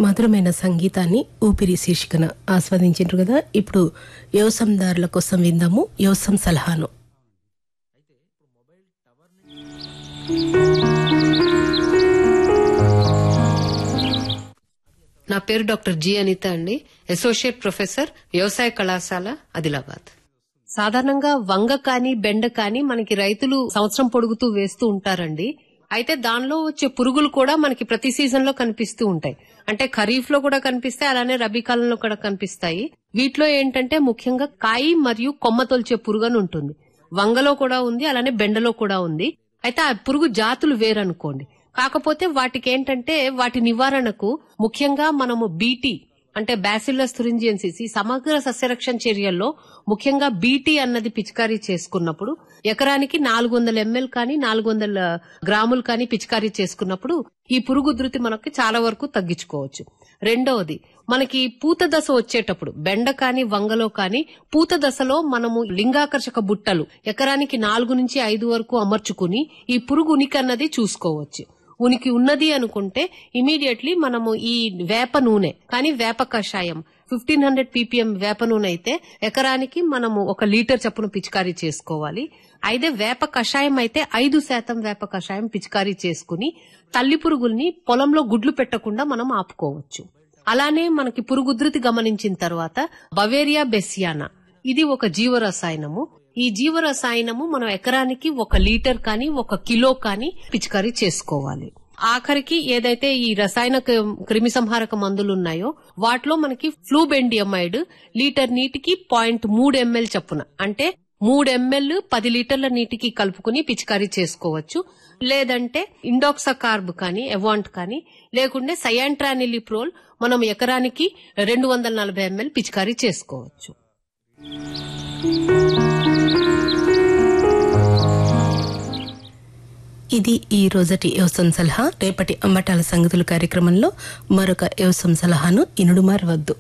మధురమైన సంగీతాన్ని ఊపిరి శీర్షికన ఆస్వాదించారు కదా ఇప్పుడు వ్యవసాయదారుల కోసం విందాము వ్యవసాయం సలహాను నా పేరు డాక్టర్ జి అనిత అండి అసోసియేట్ ప్రొఫెసర్ వ్యవసాయ కళాశాల ఆదిలాబాద్ సాధారణంగా వంగ కానీ బెండ కానీ మనకి రైతులు సంవత్సరం పొడుగుతూ వేస్తూ ఉంటారండి అయితే దానిలో వచ్చే పురుగులు కూడా మనకి ప్రతి సీజన్ లో కనిపిస్తూ ఉంటాయి అంటే ఖరీఫ్ లో కూడా కనిపిస్తాయి అలానే రబీ కాలంలో కూడా కనిపిస్తాయి వీటిలో ఏంటంటే ముఖ్యంగా కాయి మరియు కొమ్మ తొలిచే పురుగు అని ఉంటుంది వంగలో కూడా ఉంది అలానే బెండలో కూడా ఉంది అయితే ఆ పురుగు జాతులు వేరనుకోండి కాకపోతే వాటికి ఏంటంటే వాటి నివారణకు ముఖ్యంగా మనము బీటీ అంటే బ్యాసిల్లస్ థురింజియన్సిస్ ఈ సమగ్ర సస్యరక్షణ చర్యల్లో ముఖ్యంగా బీటీ అన్నది పిచికారీ చేసుకున్నప్పుడు ఎకరానికి నాలుగు వందల ఎంఎల్ కానీ నాలుగు వందల గ్రాములు కానీ పిచికారీ చేసుకున్నప్పుడు ఈ పురుగు ఉధృతి మనకి చాలా వరకు తగ్గించుకోవచ్చు రెండవది మనకి పూత దశ వచ్చేటప్పుడు బెండ కానీ వంగలో కానీ పూత దశలో మనము లింగాకర్షక బుట్టలు ఎకరానికి నాలుగు నుంచి ఐదు వరకు అమర్చుకుని ఈ పురుగు ఉనికి అన్నది చూసుకోవచ్చు ఉనికి ఉన్నది అనుకుంటే ఇమీడియట్లీ మనము ఈ వేప నూనె కానీ వేప కషాయం ఫిఫ్టీన్ హండ్రెడ్ పీపీఎం వేప నూనె అయితే ఎకరానికి మనము ఒక లీటర్ చప్పున పిచికారీ చేసుకోవాలి అయితే వేప కషాయం అయితే ఐదు శాతం వేప కషాయం పిచికారీ చేసుకుని తల్లి పురుగుల్ని పొలంలో గుడ్లు పెట్టకుండా మనం ఆపుకోవచ్చు అలానే మనకి పురుగుధృతి గమనించిన తర్వాత బవేరియా బెసియానా ఇది ఒక జీవరసాయనము ఈ జీవరసాయనము మనం ఎకరానికి ఒక లీటర్ కానీ ఒక కిలో కానీ పిచికారీ చేసుకోవాలి ఆఖరికి ఏదైతే ఈ రసాయన క్రిమి సంహారక మందులు ఉన్నాయో వాటిలో మనకి ఫ్లూబెండియమైడ్ లీటర్ నీటికి పాయింట్ మూడు ఎంఎల్ చప్పున అంటే మూడు ఎంఎల్ పది లీటర్ల నీటికి కలుపుకుని పిచికారీ చేసుకోవచ్చు లేదంటే ఇండాక్సకార్బ్ కానీ ఎవాంట్ కానీ లేకుంటే సయాంట్రానిలిప్రోల్ మనం ఎకరానికి రెండు వందల నలభై ఎంఎల్ పిచికారీ చేసుకోవచ్చు ఇది ఈ రోజటి వ్యవసాయం సలహా రేపటి అమ్మటాల సంగతుల కార్యక్రమంలో మరొక వ్యవసాయం సలహాను ఇనుడు మారవద్దు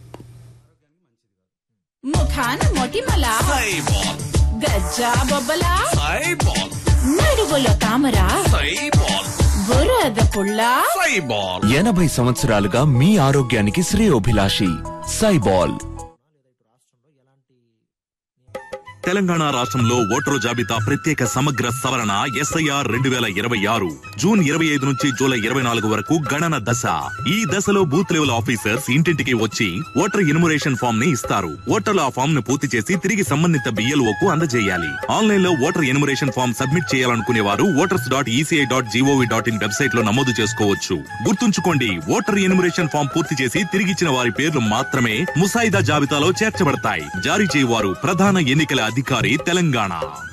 ముఖాన మొటిమల సైబాల్ గజ్జా బొబ్బల సైబాల్ నడుగులో తామర సైబాల్ బురద పుల్ల సైబాల్ ఎనభై సంవత్సరాలుగా మీ ఆరోగ్యానికి శ్రేయోభిలాషి సైబాల్ తెలంగాణ రాష్ట్రంలో ఓటరు జాబితా ప్రత్యేక సమగ్ర సవరణ ఎస్ఐఆర్ రెండు వేల ఇరవై ఆరు జూన్ ఇరవై ఐదు నుంచి జూలై ఇరవై నాలుగు వరకు గణన దశ ఈ దశలో బూత్ లెవెల్ ఆఫీసర్స్ ఇంటింటికి వచ్చి ఓటర్ ఇన్మురేషన్ ఫామ్ ని ఇస్తారు ఓటర్లు ఆ ఫామ్ ను పూర్తి చేసి తిరిగి సంబంధిత బిఎల్ఓ కు అందజేయాలి ఆన్లైన్ లో ఓటర్ ఇన్మురేషన్ ఫామ్ సబ్మిట్ చేయాలనుకునే వారు voters dot ECI dot GOV dot in website లో నమోదు చేసుకోవచ్చు గుర్తుంచుకోండి ఓటర్ ఇన్మురేషన్ ఫామ్ పూర్తి చేసి తిరిగిచ్చిన వారి పేర్లు మాత్రమే ముసాయిదా జాబితాలో చేర్చబడతాయి జారీ చేయవారు ప్రధాన ఎన్నికల అధికారి తెలంగాణ